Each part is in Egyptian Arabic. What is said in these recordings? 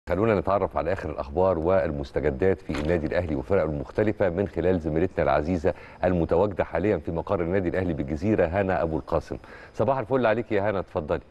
خلونا نتعرف على اخر الاخبار والمستجدات في النادي الاهلي وفرقه المختلفه من خلال زميلتنا العزيزه المتواجده حاليا في مقر النادي الاهلي بالجزيره هنا ابو القاسم صباح الفل عليك يا هنا اتفضلي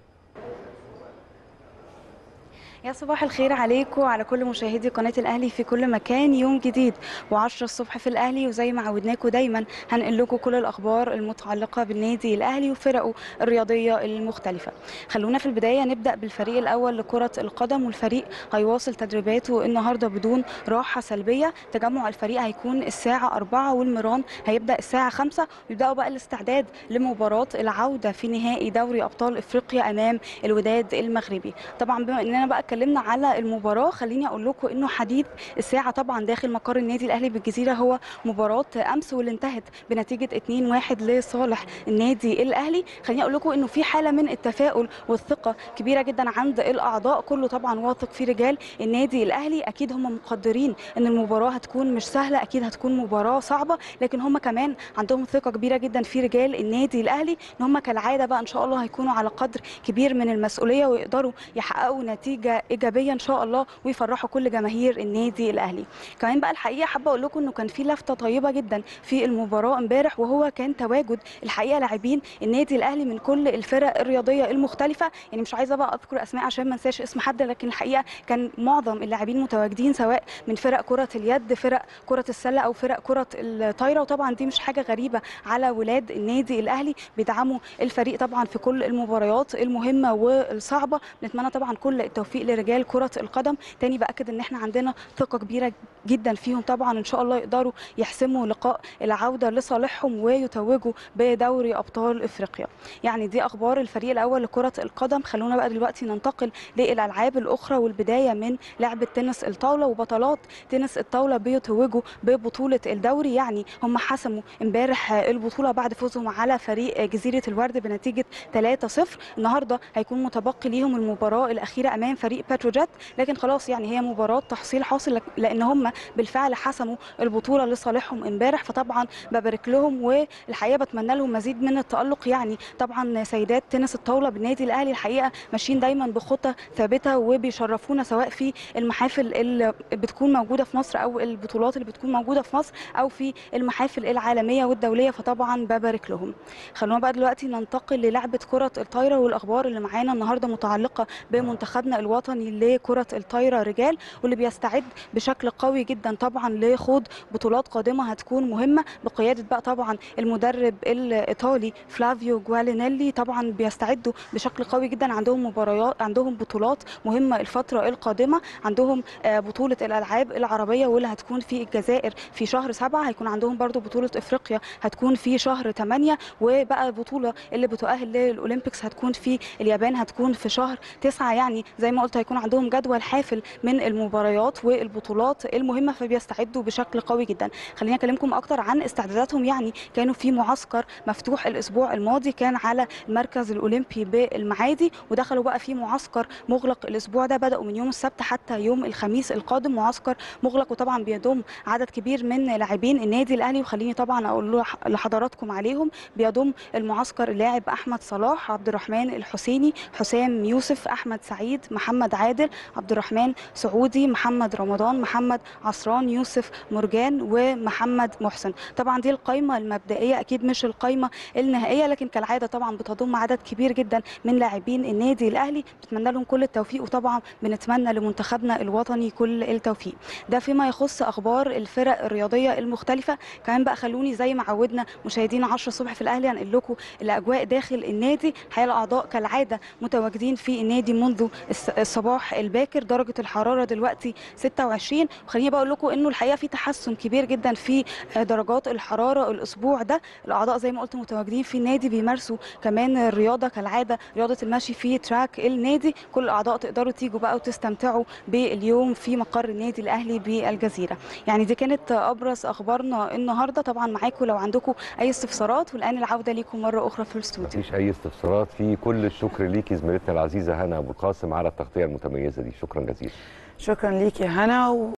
يا صباح الخير عليكم وعلى كل مشاهدي قناه الاهلي في كل مكان يوم جديد و10 الصبح في الاهلي وزي ما عودناكم دايما هنقل لكم كل الاخبار المتعلقه بالنادي الاهلي وفرقه الرياضيه المختلفه خلونا في البدايه نبدا بالفريق الاول لكره القدم والفريق هيواصل تدريباته النهارده بدون راحه سلبيه تجمع الفريق هيكون الساعه 4 والمران هيبدا الساعه 5 ويبداوا بقى الاستعداد لمباراه العوده في نهائي دوري ابطال افريقيا امام الوداد المغربي طبعا بما اننا بقى اتكلمنا على المباراه خليني اقول لكم انه حديث الساعه طبعا داخل مقر النادي الاهلي بالجزيره هو مباراه امس واللي انتهت بنتيجه 2-1 لصالح النادي الاهلي خليني اقول لكم انه في حاله من التفاؤل والثقه كبيره جدا عند الاعضاء كله طبعا واثق في رجال النادي الاهلي اكيد هم مقدرين ان المباراه هتكون مش سهله اكيد هتكون مباراه صعبه لكن هم كمان عندهم ثقه كبيره جدا في رجال النادي الاهلي ان هم كالعاده بقى ان شاء الله هيكونوا على قدر كبير من المسؤوليه ويقدروا يحققوا نتيجه ايجابيه ان شاء الله ويفرحوا كل جماهير النادي الاهلي كمان بقى الحقيقه حابه اقول لكم انه كان في لفته طيبه جدا في المباراه امبارح وهو كان تواجد الحقيقه لاعبين النادي الاهلي من كل الفرق الرياضيه المختلفه يعني مش عايزه بقى اذكر اسماء عشان ما انساش اسم حد لكن الحقيقه كان معظم اللاعبين متواجدين سواء من فرق كره اليد فرق كره السله او فرق كره الطايره وطبعا دي مش حاجه غريبه على ولاد النادي الاهلي بيدعموا الفريق طبعا في كل المباريات المهمه والصعبه نتمنى طبعا كل التوفيق لرجال كره القدم تاني باكد ان احنا عندنا ثقه كبيره جدا فيهم طبعا ان شاء الله يقدروا يحسموا لقاء العوده لصالحهم ويتوجوا بدوري ابطال افريقيا يعني دي اخبار الفريق الاول لكره القدم خلونا بقى دلوقتي ننتقل للالعاب الاخرى والبدايه من لعبه تنس الطاوله وبطلات تنس الطاوله بيتوجوا ببطوله الدوري يعني هم حسموا امبارح البطوله بعد فوزهم على فريق جزيره الورد بنتيجه 3-0 النهارده هيكون متبقي ليهم المباراه الاخيره امام فريق باتروجيت لكن خلاص يعني هي مباراه تحصيل حاصل لان هم بالفعل حسموا البطوله لصالحهم امبارح فطبعا ببارك لهم والحقيقه بتمنى لهم مزيد من التالق يعني طبعا سيدات تنس الطاوله بالنادي الاهلي الحقيقه ماشيين دايما بخطه ثابته وبيشرفونا سواء في المحافل اللي بتكون موجوده في مصر او البطولات اللي بتكون موجوده في مصر او في المحافل العالميه والدوليه فطبعا ببارك لهم خلونا بقى دلوقتي ننتقل للعبه كره الطايره والاخبار اللي معانا النهارده متعلقه بمنتخبنا الوطني لكره الطايره رجال واللي بيستعد بشكل قوي جدا طبعا لخوض بطولات قادمه هتكون مهمه بقياده بقى طبعا المدرب الايطالي فلافيو جوالينيلي طبعا بيستعدوا بشكل قوي جدا عندهم مباريات عندهم بطولات مهمه الفتره القادمه عندهم بطوله الالعاب العربيه واللي هتكون في الجزائر في شهر سبعة هيكون عندهم برضو بطوله افريقيا هتكون في شهر 8 وبقى البطوله اللي بتؤهل للاولمبيكس هتكون في اليابان هتكون في شهر 9 يعني زي ما قلت هيكون عندهم جدول حافل من المباريات والبطولات المهمه فبيستعدوا بشكل قوي جدا خليني اكلمكم اكتر عن استعداداتهم يعني كانوا في معسكر مفتوح الاسبوع الماضي كان على المركز الاولمبي بالمعادي ودخلوا بقى في معسكر مغلق الاسبوع ده بداوا من يوم السبت حتى يوم الخميس القادم معسكر مغلق وطبعا بيضم عدد كبير من لاعبين النادي الاهلي وخليني طبعا اقول لحضراتكم عليهم بيضم المعسكر اللاعب احمد صلاح عبد الرحمن الحسيني حسام يوسف احمد سعيد محمد عادل عبد الرحمن سعودي محمد رمضان محمد عصران يوسف مرجان ومحمد محسن طبعا دي القائمه المبدئيه اكيد مش القائمه النهائيه لكن كالعاده طبعا بتضم عدد كبير جدا من لاعبين النادي الاهلي بتمنى لهم كل التوفيق وطبعا بنتمنى لمنتخبنا الوطني كل التوفيق ده فيما يخص اخبار الفرق الرياضيه المختلفه كمان بقى خلوني زي ما عودنا مشاهدينا 10 الصبح في الاهلي هنقل لكم الاجواء داخل النادي حياه الاعضاء كالعاده متواجدين في النادي منذ الصباح الباكر درجه الحراره دلوقتي 26 وخليني بقول لكم انه الحقيقه في تحسن كبير جدا في درجات الحراره الاسبوع ده الاعضاء زي ما قلت متواجدين في النادي بيمارسوا كمان الرياضه كالعاده رياضه المشي في تراك النادي كل الاعضاء تقدروا تيجوا بقى وتستمتعوا باليوم في مقر النادي الاهلي بالجزيره يعني دي كانت ابرز اخبارنا النهارده طبعا معاكم لو عندكم اي استفسارات والان العوده ليكم مره اخرى في الاستوديو مفيش اي استفسارات في كل الشكر ليكي زميلتنا العزيزه هنا ابو القاسم على التغطيه المتميزه دي شكرا جزيلا شكرا ليك يا هنا و...